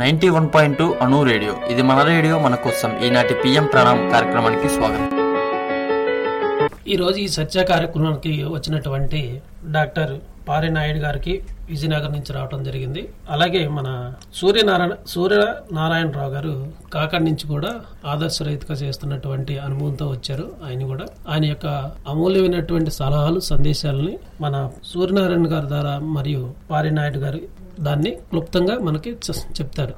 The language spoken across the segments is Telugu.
నైన్టీ వన్ పాయింట్ టూ అణు రేడియో ఇది మన రేడియో మన కోసం ఈనాటి పిఎం ప్రణామ్ కార్యక్రమానికి స్వాగతం ఈరోజు ఈ సత్య కార్యక్రమానికి వచ్చినటువంటి డాక్టర్ పారి నాయుడు గారికి విజయనగరం నుంచి రావడం జరిగింది అలాగే మన సూర్యనారాయణ సూర్య నారాయణరావు గారు కాకాడి నుంచి కూడా ఆదర్శ రైతుగా చేస్తున్నటువంటి అనుభవంతో వచ్చారు ఆయన కూడా ఆయన యొక్క అమూల్యమైనటువంటి సలహాలు సందేశాలని మన సూర్యనారాయణ గారి ద్వారా మరియు పారి నాయుడు గారు దాన్ని క్లుప్తంగా మనకి చె- చెప్తారు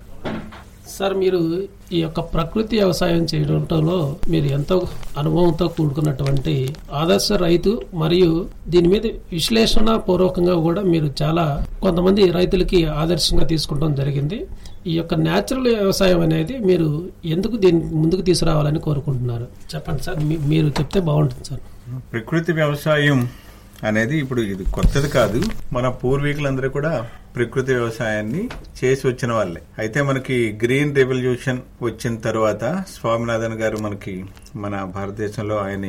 సార్ మీరు ఈ యొక్క ప్రకృతి వ్యవసాయం చేయడంలో మీరు ఎంతో అనుభవంతో కూడుకున్నటువంటి ఆదర్శ రైతు మరియు దీని మీద విశ్లేషణ పూర్వకంగా కూడా మీరు చాలా కొంతమంది రైతులకి ఆదర్శంగా తీసుకుంటాం జరిగింది ఈ యొక్క న్యాచురల్ వ్యవసాయం అనేది మీరు ఎందుకు దీన్ని ముందుకు తీసుకురావాలని కోరుకుంటున్నారు చెప్పండి సార్ మీ- మీరు చెప్తే బాగుంటుంది సార్ ప్రకృతి వ్యవసాయం అనేది ఇప్పుడు ఇది కొత్తది కాదు మన పూర్వీకులందరూ కూడా ప్రకృతి వ్యవసాయాన్ని చేసి వచ్చిన వాళ్ళే అయితే మనకి గ్రీన్ రెవల్యూషన్ వచ్చిన తర్వాత స్వామినాథన్ గారు మనకి మన భారతదేశంలో ఆయన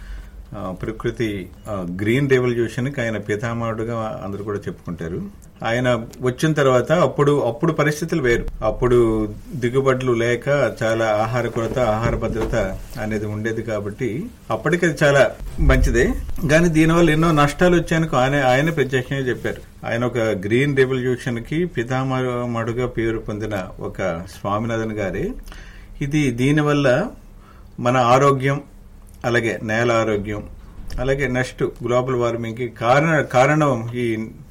ఆ, ప్రకృతి ఆ, గ్రీన్ రెవల్యూషన్కి ఆయన పితామహుడుగా అందరూ కూడా చెప్పుకుంటారు ఆయన వచ్చిన తర్వాత అప్పుడు అప్పుడు పరిస్థితులు వేరు అప్పుడు దిగుబడులు లేక చాలా ఆహార కొరత ఆహార భద్రత అనేది ఉండేది కాబట్టి అప్పటికి అది చాలా మంచిదే కానీ దీనివల్ల ఎన్నో నష్టాలు వచ్చాయని ఆయన ఆయన ప్రత్యేకంగా చెప్పారు ఆయన ఒక గ్రీన్ రెవల్యూషన్ కి పితామహుడుగా పేరు పొందిన ఒక స్వామినాథన్ గారే ఇది దీనివల్ల మన ఆరోగ్యం అలాగే నేల ఆరోగ్యం అలాగే నెక్స్ట్ గ్లోబల్ వార్మింగ్ కి కారణ కారణం ఈ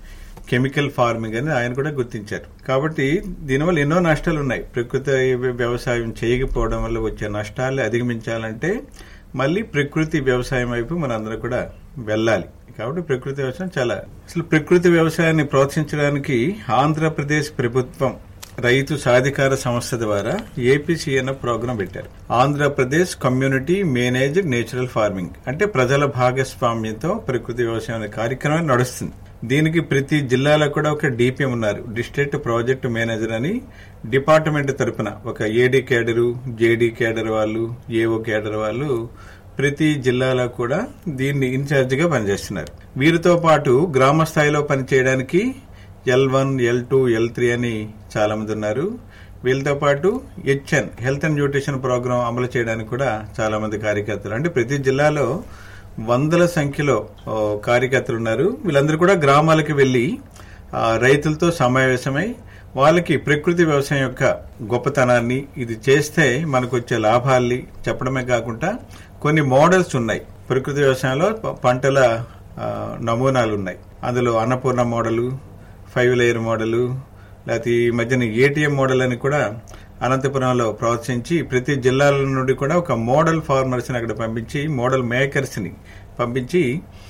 కెమికల్ ఫార్మింగ్ అని ఆయన కూడా గుర్తించారు కాబట్టి దీనివల్ల ఎన్నో నష్టాలు ఉన్నాయి ప్రకృతి వ్యవసాయం చేయకపోవడం వల్ల వచ్చే నష్టాలు అధిగమించాలంటే మళ్ళీ ప్రకృతి వ్యవసాయం వైపు మనందరం కూడా వెళ్ళాలి కాబట్టి ప్రకృతి వ్యవసాయం చాలా అసలు ప్రకృతి వ్యవసాయాన్ని ప్రోత్సహించడానికి ఆంధ్రప్రదేశ్ ప్రభుత్వం రైతు సాధికార సంస్థ ద్వారా ఏపీసీఎన్ ప్రోగ్రాం పెట్టారు Andhra Pradesh community managed natural farming అంటే ప్రజల భాగస్వామ్యంతో ప్రకృతి వ్యవసాయం అనే కార్యక్రమం నడుస్తుంది దీనికి ప్రతి జిల్లాలో కూడా ఒక డిపిఎం ఉన్నారు డిస్ట్రిక్ట్ ప్రాజెక్ట్ మేనేజర్ అని డిపార్ట్మెంట్ తరపున ఒక ఏడీ కేడరు జేడీ కేడర్ వాళ్ళు ఏఓ కేడర్ వాళ్ళు ప్రతి జిల్లాలో కూడా దీన్ని ఇన్ఛార్జ్ గా పనిచేస్తున్నారు వీరితో పాటు గ్రామ స్థాయిలో పనిచేయడానికి L one L two L three అని చాలా మంది ఉన్నారు వీళ్ళతో పాటు HN health and nutrition programme అమలు చేయడానికి కూడా చాలా మంది కార్యకర్తలు అంటే ప్రతి జిల్లాలో వందల సంఖ్యలో ఓ, కార్యకర్తలు ఉన్నారు వీళ్ళందరూ కూడా గ్రామాలకు వెళ్లి ఆ, రైతులతో సమావేశమై వాళ్ళకి ప్రకృతి వ్యవసాయం యొక్క గొప్పతనాన్ని ఇది చేస్తే మనకు వచ్చే లాభాల్ని చెప్పడమే కాకుండా కొన్ని మోడల్స్ ఉన్నాయి ప్రకృతి వ్యవసాయంలో ప- పంటల ఆ, నమూనాలు ఉన్నాయి అందులో Annapurna model five layer model లేకపోతే ఈ మధ్యన ఏటీఎం మోడల్ అని కూడా అనంతపురంలో ప్రోత్సహించి ప్రతి జిల్లాల నుండి కూడా ఒక మోడల్ ఫార్మర్స్ ని అక్కడ పంపించి మోడల్ మేకర్స్ ని పంపించి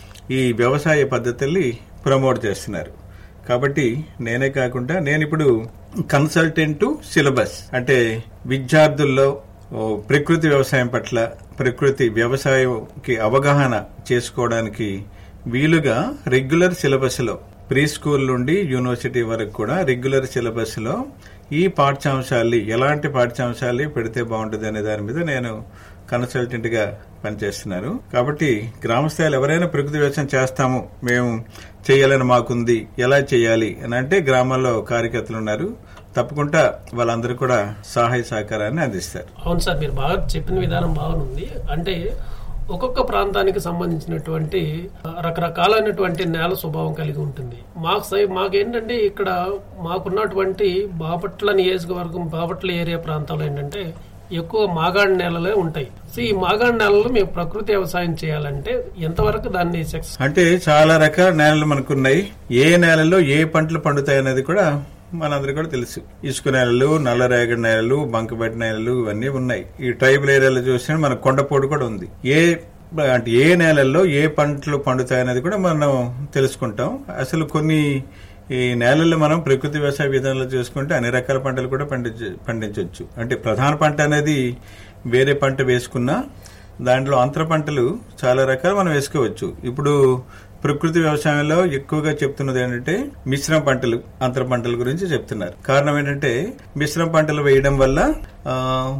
ఈ వ్యవసాయ పద్ధతుల్ని ప్రమోట్ చేస్తున్నారు కాబట్టి నేనే కాకుండా నేను ఇప్పుడు కన్సల్టెంట్ సిలబస్ అంటే విద్యార్థుల్లో ఓ, ప్రకృతి వ్యవసాయం పట్ల ప్రకృతి వ్యవసాయంకి అవగాహన చేసుకోవడానికి వీలుగా రెగ్యులర్ సిలబస్ లో ప్రీ స్కూల్ నుండి యూనివర్సిటీ వరకు కూడా రెగ్యులర్ సిలబస్ లో ఈ పాఠ్యాంశాలు ఎలాంటి పాఠ్యాంశాలు పెడితే బాగుంటుంది అనే దాని మీద నేను కన్సల్టెంట్ గా పనిచేస్తున్నాను కాబట్టి గ్రామ స్థాయిలో ఎవరైనా ప్రకృతి వ్యవసాయం చేస్తాము మేము చేయాలని మాకుంది ఎలా చేయాలి అని అంటే గ్రామాల్లో కార్యకర్తలు ఉన్నారు తప్పకుండా వాళ్ళందరూ కూడా సహాయ సహకారాన్ని అందిస్తారు అవును సార్ మీరు బాగా చెప్పిన విధానం బాగుంది అంటే ఒక్కొక్క ప్రాంతానికి సంబంధించినటువంటి ఆ, రకరకాలైనటువంటి నేల స్వభావం కలిగి ఉంటుంది మాకు సై మాకేంటంటే ఇక్కడ మాకున్నటువంటి బాపట్ల నియోజకవర్గం బాపట్ల ఏరియా ప్రాంతాలు ఏంటంటే ఎక్కువ మాగాడి నేలలే ఉంటాయి సో ఈ మాగాడి నేలలో మేము ప్రకృతి వ్యవసాయం చేయాలంటే ఎంతవరకు దాన్ని సక్సెస్ అంటే చాలా రకాల నేలలు మనకున్నాయి ఏ నేలలో ఏ పంటలు పండుతాయి అనేది కూడా మనందరికీ కూడా తెలుసు ఇసుక నేలలు నల్లరేగడి నేలలు బంకబెట్టి నేలలు ఇవన్నీ ఉన్నాయి ఈ ట్రైబల్ ఏరియాలో చూస్తే మన కొండపోడు కూడా ఉంది ఏ అంటే ఏ నేలల్లో ఏ పంటలు పండుతాయి అనేది కూడా మనం తెలుసుకుంటాం అసలు కొన్ని ఈ నేలల్లో మనం ప్రకృతి వ్యవసాయ విధానంలో చూసుకుంటే అన్ని రకాల పంటలు కూడా పండించ పండించవచ్చు అంటే ప్రధాన పంట అనేది వేరే పంట వేసుకున్నా దాంట్లో అంతర పంటలు చాలా రకాలు మనం వేసుకోవచ్చు ఇప్పుడు ప్రకృతి వ్యవసాయంలో ఎక్కువగా చెప్తున్నది ఏంటంటే మిశ్రమ పంటలు అంతర పంటల గురించి చెప్తున్నారు కారణం ఏంటంటే మిశ్రమ పంటలు వేయడం వల్ల ఆ,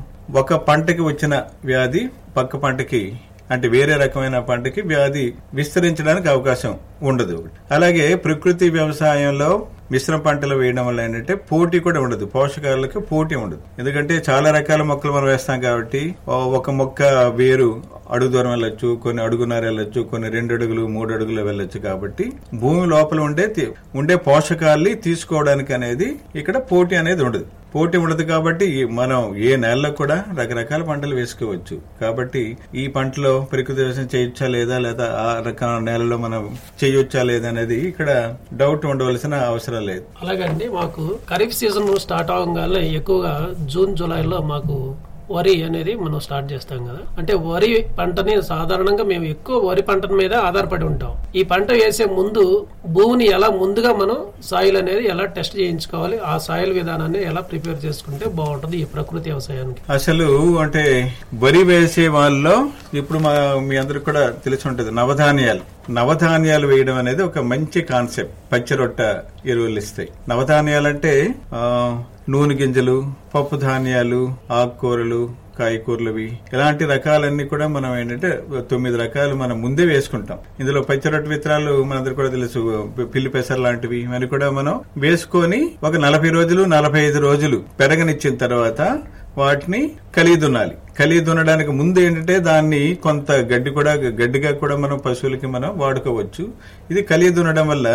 ఒక పంటకి వచ్చిన వ్యాధి పక్క పంటకి అంటే వేరే రకమైన పంటకి వ్యాధి విస్తరించడానికి అవకాశం ఉండదు అలాగే ప్రకృతి వ్యవసాయంలో మిశ్రమ పంటలు వేయడం వల్ల ఏంటంటే పోటీ కూడా ఉండదు పోషకాలకు పోటీ ఉండదు ఎందుకంటే చాలా రకాల మొక్కలు మనం వేస్తాం కాబట్టి ఓ- ఒక మొక్క వేరు అడుగు దూరం వెళ్ళొచ్చు కొన్ని అడుగున్నర వెళ్ళొచ్చు కొన్ని రెండు అడుగులు మూడు అడుగులు వెళ్ళొచ్చు కాబట్టి భూమి లోపల ఉండే తి- ఉండే పోషకాల్ని తీసుకోవడానికి అనేది ఇక్కడ పోటీ అనేది ఉండదు పోటీ ఉండదు కాబట్టి ఈ మనం ఏ నెలలో కూడా రకరకాల పంటలు వేసుకోవచ్చు కాబట్టి ఈ పంటలో ప్రకృతి వ్యవసాయం చేయొచ్చా లేదా లేదా ఆ రకాల నేలలో మనం చేయొచ్చా లేదా అనేది ఇక్కడ డౌట్ ఉండవలసిన అవసరం లేదు అలాగండి మాకు ఖరీఫ్ సీజన్ స్టార్ట్ అవగానే ఎక్కువగా జూన్ జూలైలో మాకు వరి అనేది మనం స్టార్ట్ చేస్తాం కదా అంటే వరి పంటని సాధారణంగా మేము ఎక్కువ వరి పంట మీద ఆధారపడి ఉంటాం ఈ పంట వేసే ముందు భూమిని ఎలా ముందుగా మనం సాయిల్ అనేది ఎలా టెస్ట్ చేయించుకోవాలి ఆ సాయిల్ విధానాన్ని ఎలా ప్రిపేర్ చేసుకుంటే బాగుంటుంది ఈ ప్రకృతి వ్యవసాయానికి అసలు అంటే వరి వేసే వాళ్ళలో ఇప్పుడు మా మీ అందరికి కూడా తెలిసి ఉంటుంది నవధాన్యాలు నవధాన్యాలు వేయడం అనేది ఒక మంచి కాన్సెప్ట్ పచ్చిరొట్ట ఎరువులు ఇస్తాయి నవధాన్యాలు అంటే ఆ, నూనె గింజలు పప్పు ధాన్యాలు ఆకుకూరలు కాయకూరలవి ఇలాంటి రకాలన్నీ కూడా మనం ఏంటంటే తొమ్మిది రకాలు మనం ముందే వేసుకుంటాం ఇందులో పచ్చిరొట్టు విత్తనాలు మనందరికి కూడా తెలుసు పిల్లి పెసర లాంటివి ఇవన్నీ కూడా మనం వేసుకొని ఒక నలభై రోజులు నలభై ఐదు రోజులు పెరగనిచ్చిన తర్వాత వాటిని కలిగి దున్నాలి కలిగి దున్నడానికి ముందు ఏంటంటే దాన్ని కొంత గడ్డి కూడా గడ్డిగా కూడా మనం పశువులకి మనం వాడుకోవచ్చు ఇది కలిగి దున్నడం వల్ల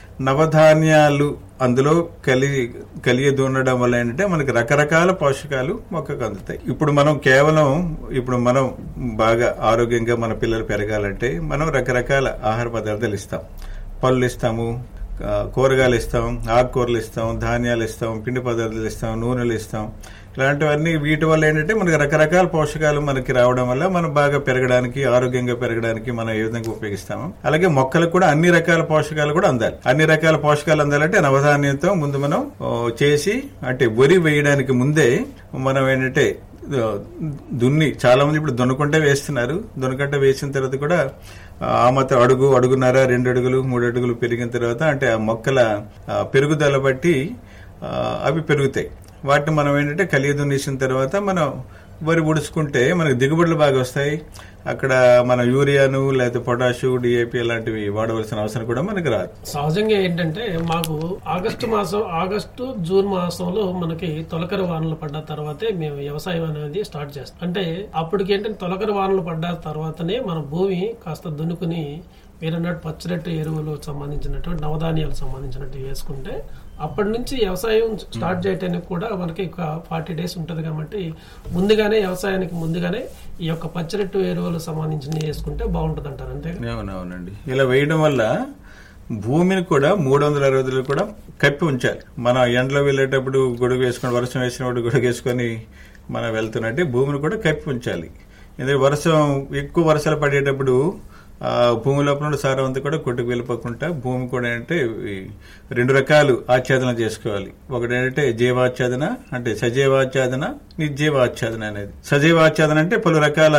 నవధాన్యాలు అందులో కలిగి కలిగి దున్నడం వల్ల ఏంటంటే మనకి రకరకాల పోషకాలు మొక్కకు అందుతాయి ఇప్పుడు మనం కేవలం ఇప్పుడు మనం బాగా ఆరోగ్యంగా మన పిల్లలు పెరగాలంటే మనం రకరకాల ఆహార పదార్థాలు ఇస్తాం పళ్ళు ఇస్తాము ఆ, కూరగాయలు ఇస్తాం ఆకుకూరలు ఇస్తాం ధాన్యాలు ఇస్తాం పిండి పదార్థాలు ఇస్తాం నూనెలు ఇస్తాం ఇలాంటివన్నీ వీటి వల్ల ఏంటంటే మనకి రకరకాల పోషకాలు మనకి రావడం వల్ల మనం బాగా పెరగడానికి ఆరోగ్యంగా పెరగడానికి మనం ఏ విధంగా ఉపయోగిస్తాము అలాగే మొక్కలకు కూడా అన్ని రకాల పోషకాలు కూడా అందాలి అన్ని రకాల పోషకాలు అందాలంటే నవధాన్యంతో ముందు మనం ఓ, చేసి అంటే వరి వేయడానికి ముందే మనం ఏంటంటే ఆ, దున్ని చాలా మంది ఇప్పుడు దున్నుకుంటే వేస్తున్నారు దున్నకుంటే వేసిన తర్వాత కూడా ఆ మొత్తం అడుగు అడుగున్నర రెండు అడుగులు మూడు అడుగులు పెరిగిన తర్వాత అంటే ఆ మొక్కల ఆ, పెరుగుదల బట్టి ఆ, అవి పెరుగుతాయి వాటిని మనం ఏంటంటే కలిగి దున్నేసిన తర్వాత మనం వరి ఉడుచుకుంటే మనకి దిగుబడులు బాగా వస్తాయి అక్కడ మన యూరియాను లేకపోతే పొటాషు డిఏపి లాంటివి వాడవలసిన అవసరం కూడా మనకి రాదు సహజంగా ఏంటంటే మాకు ఆగస్టు మాసం ఆగస్టు జూన్ మాసంలో మనకి తొలకరి వానలు పడ్డ తర్వాతే మేము వ్యవసాయం అనేది స్టార్ట్ చేస్తాం అంటే అప్పటికి ఏంటంటే తొలకరి వానలు పడ్డ తర్వాతనే మన భూమి కాస్త దున్నుకుని మీరన్నట్టు పచ్చిరట్టు ఎరువులు సంబంధించినటువంటి నవధాన్యాలకు సంబంధించినట్టు వేసుకుంటే అప్పటి నుంచి వ్యవసాయం స్టార్ట్ చేయడానికి కూడా మనకి ఒక ఫార్టీ డేస్ ఉంటుంది కాబట్టి ముందుగానే వ్యవసాయానికి ముందుగానే ఈ యొక్క పచ్చిరట్టు ఎరువులు సంబంధించినవి వేసుకుంటే బాగుంటుంది అంటారు అంతే అవునవునండి ఇలా వేయడం వల్ల భూమిని కూడా మూడు వందల అరవై రోజులు కూడా కప్పి ఉంచాలి మన ఎండలో వెళ్ళేటప్పుడు గొడుగు వేసుకొని వర్షం వేసినప్పుడు గొడుగు వేసుకొని మనం వెళ్తున్నట్టే భూమిని కూడా కప్పి ఉంచాలి ఎందుకంటే వర్షం ఎక్కువ వర్షాలు పడేటప్పుడు ఆ భూమి లోపల ఉన్న సారం అంతా కూడా కొట్టుకు వెళ్ళిపోకుండా భూమి కూడా ఏంటంటే ఈ రెండు రకాలు ఆచ్ఛాదన చేసుకోవాలి ఒకటి ఏంటంటే జీవాచ్ఛాదన అంటే సజీవాచ్ఛాదన నిర్జీవాచ్ఛాదన అనేది సజీవాచ్ఛాదన అంటే పలు రకాల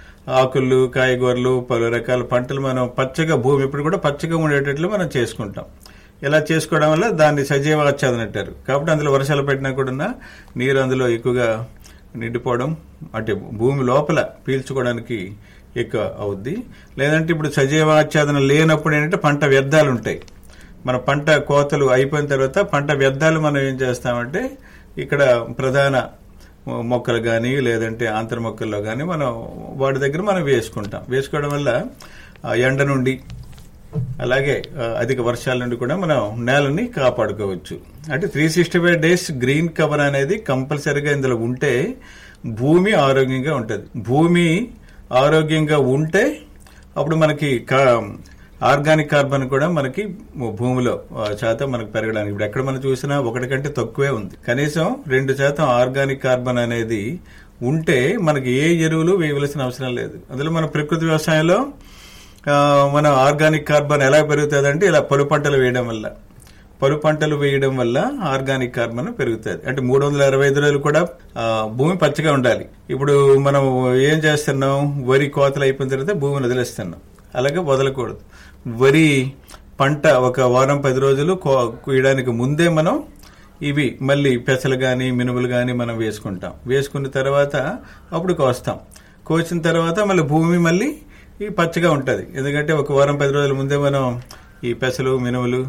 ఆకులు కాయగూరలు పలు రకాల పంటలు మనం పచ్చగా భూమి ఇప్పుడు కూడా పచ్చగా ఉండేటట్లు మనం చేసుకుంటాం ఇలా చేసుకోవడం వల్ల దాన్ని సజీవాచ్ఛాదన అంటారు కాబట్టి అందులో వర్షాలు పెట్టినా కూడా నీరు అందులో ఎక్కువగా నిండిపోవడం అంటే భూమి లోపల పీల్చుకోవడానికి ఎక్కువ అవుద్ది లేదంటే ఇప్పుడు సజీవాచ్ఛాదన లేనప్పుడు ఏంటంటే పంట వ్యర్థాలు ఉంటాయి మన పంట కోతలు అయిపోయిన తర్వాత పంట వ్యర్థాలు మనం ఏం చేస్తామంటే ఇక్కడ ప్రధాన మొక్కలు కానీ లేదంటే ఆంతర మొక్కల్లో కానీ మనం వాటి దగ్గర మనం వేసుకుంటాం వేసుకోవడం వల్ల ఆ ఎండ నుండి అలాగే ఆ, అధిక వర్షాల నుండి కూడా మనం నేలని కాపాడుకోవచ్చు అంటే three sixty five days green cover అనేది కంపల్సరీగా ఇందులో ఉంటే భూమి ఆరోగ్యంగా ఉంటుంది భూమి ఆరోగ్యంగా ఉంటే అప్పుడు మనకి కా ఆర్గానిక్ కార్బన్ కూడా మనకి భూమిలో ఆ, శాతం మనకు పెరగడానికి ఇప్పుడు ఎక్కడ మనం చూసినా ఒకటి కంటే తక్కువే ఉంది కనీసం రెండు శాతం ఆర్గానిక్ కార్బన్ అనేది ఉంటే మనకి ఏ ఎరువులు వేయవలసిన అవసరం లేదు అందులో మన ప్రకృతి వ్యవసాయంలో ఆ, మన ఆర్గానిక్ కార్బన్ ఎలా పెరుగుతుంది అంటే ఇలా పలు పంటలు వేయడం వల్ల పలు పంటలు వేయడం వల్ల ఆర్గానిక్ కార్బన్ పెరుగుతుంది అంటే మూడు వందల అరవై ఐదు రోజులు కూడా ఆ, భూమి పచ్చగా ఉండాలి ఇప్పుడు మనం ఏం చేస్తున్నాం వరి కోతలు అయిపోయిన తర్వాత భూమిని వదిలేస్తున్నాం అలాగే వదలకూడదు వరి పంట ఒక వారం పది రోజులు కో- కోయడానికి ముందే మనం ఇవి మళ్ళీ పెసలు కానీ మినుములు కానీ మనం వేసుకుంటాం వేసుకున్న తర్వాత అప్పుడు కోస్తాం కోసిన తర్వాత మళ్ళీ భూమి మళ్ళీ ఈ పచ్చగా ఉంటుంది ఎందుకంటే ఒక వారం పది రోజుల ముందే మనం ఈ పెసలు మినుములు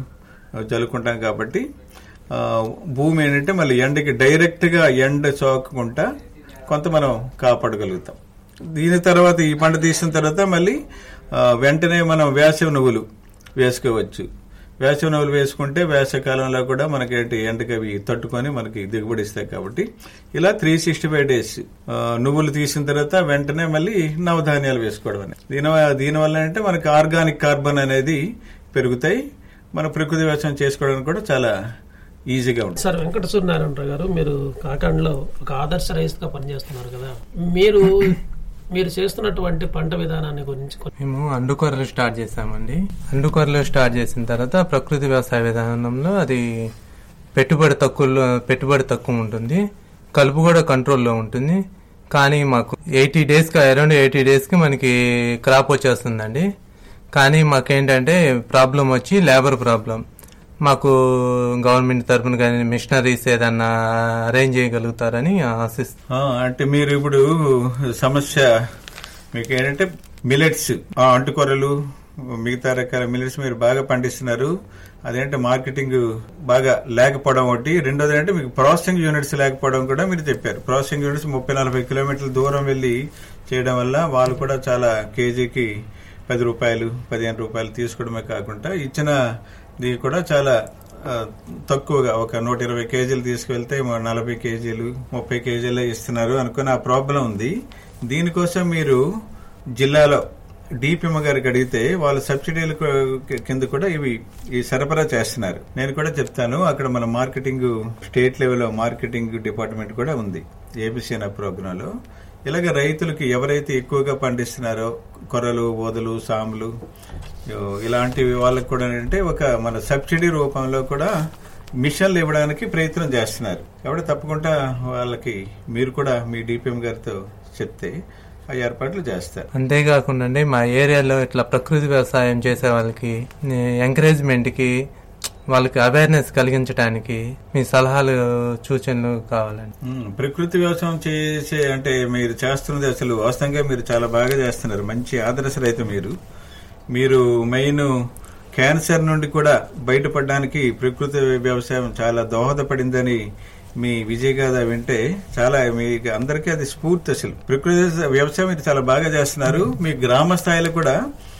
చల్లుకుంటాం కాబట్టి ఆ, భూమి ఏంటంటే మళ్ళీ ఎండకి డైరెక్ట్గా ఎండ సోకకుండా కొంత మనం కాపాడగలుగుతాం దీని తర్వాత ఈ పంట తీసిన తర్వాత మళ్ళీ ఆ, వెంటనే మనం వేసవి నువ్వులు వేసుకోవచ్చు వేసవి నువ్వులు వేసుకుంటే వేసవికాలంలో కూడా మనకేంటి ఎండకి అవి తట్టుకొని మనకి దిగుబడి ఇస్తాయి కాబట్టి ఇలా త్రీ సిక్స్టీ ఫైవ్ డేస్ నువ్వులు తీసిన తర్వాత వెంటనే మళ్ళీ నవధాన్యాలు వేసుకోవడం అనేది దీని దీనివల్ల అంటే మనకి ఆర్గానిక్ కార్బన్ అనేది పెరుగుతాయి మన ప్రకృతి వ్యవసాయం చేసుకోవడానికి కూడా చాలా ఈజీగా ఉంటుంది సార్ వెంకట సూర్యనారాయణ గారు మీరు కాకాండలో ఒక ఆదర్శ రైతుగా పనిచేస్తున్నారు కదా మీరు మీరు చేస్తున్నటువంటి పంట విధానాన్ని గురించి కొన్ని- మేము అండుకొరలు స్టార్ట్ చేసామండి అండుకొరలు స్టార్ట్ చేసిన తర్వాత ప్రకృతి వ్యవసాయ విధానంలో అది పెట్టుబడి తక్కువలో పెట్టుబడి తక్కువ ఉంటుంది కలుపు కూడా కంట్రోల్లో ఉంటుంది కానీ మాకు ఎయిటీ డేస్కి అరౌండ్ ఎయిటీ డేస్కి మనకి క్రాప్ వచ్చేస్తుందండి కానీ మాకేంటంటే ప్రాబ్లం వచ్చి లేబర్ ప్రాబ్లం మాకు గవర్నమెంట్ తరఫున కానీ మిషనరీస్ ఏదన్నా అరేంజ్ చేయగలుగుతారని ఆశిస్తున్నాం ఆ, అంటే మీరు ఇప్పుడు సమస్య మీకు ఏంటంటే మిలెట్స్ అంటుకొరలు మిగతా రకాల మిలెట్స్ మీరు బాగా పండిస్తున్నారు అదేంటే మార్కెటింగ్ బాగా లేకపోవడం ఒకటి రెండోది అంటే మీకు ప్రాసెసింగ్ యూనిట్స్ లేకపోవడం కూడా మీరు చెప్పారు ప్రాసెసింగ్ యూనిట్స్ ముప్పై నలభై కిలోమీటర్ల దూరం వెళ్ళి చేయడం వల్ల వాళ్ళు కూడా చాలా కేజీకి పది రూపాయలు పదిహేను రూపాయలు తీసుకోవడమే కాకుండా ఇచ్చిన ఇది కూడా చాలా ఆ, తక్కువగా ఒక నూట ఇరవై కేజీలు తీసుకువెళ్తే మ- నలభై కేజీలు ముప్పై కేజీలే ఇస్తున్నారు అనుకుని ఆ ప్రాబ్లం ఉంది దీనికోసం మీరు జిల్లాలో డిపిఎం గారికి అడిగితే వాళ్ళు సబ్సిడీల కు- కింద కూడా ఇవి ఈ సరఫరా చేస్తున్నారు నేను కూడా చెప్తాను అక్కడ మన మార్కెటింగ్ స్టేట్ లెవెల్లో మార్కెటింగ్ డిపార్ట్మెంట్ కూడా ఉంది ఏబిసిఎన్ ప్రోగ్రాంలో ఇలాగ రైతులకి ఎవరైతే ఎక్కువగా పండిస్తున్నారో కొర్రలు ఓదలు సాములు యో- ఇలాంటివి వాళ్ళకి కూడా ఏంటంటే ఒక మన సబ్సిడీ రూపంలో కూడా మిషన్లు ఇవ్వడానికి ప్రయత్నం చేస్తున్నారు కాబట్టి తప్పకుండా వాళ్ళకి మీరు కూడా మీ డిపిఎం గారితో చెప్తే ఆ ఏర్పాట్లు చేస్తారు అంతేకాకుండా అండి మా ఏరియాలో ఇట్లా ప్రకృతి వ్యవసాయం చేసే వాళ్ళకి ఎంకరేజ్మెంట్ కి వాళ్ళకి అవేర్నెస్ కలిగించడానికి మీ సలహాలు సూచనలు కావాలండి ఉమ్, ప్రకృతి వ్యవసాయం చేసే అంటే మీరు చేస్తున్నది అసలు వాస్తవంగా మీరు చాలా బాగా చేస్తున్నారు మంచి ఆదర్శ రైతు మీరు మీరు మెయిన్ క్యాన్సర్ నుండి కూడా బయటపడడానికి ప్రకృతి వ్యవసాయం చాలా దోహదపడిందని మీ విజయగాథ వింటే చాలా మీకు అందరికీ అది స్ఫూర్తి అసలు ప్రకృతి వ్యవసాయం మీరు చాలా బాగా చేస్తున్నారు మీ గ్రామ స్థాయిలో కూడా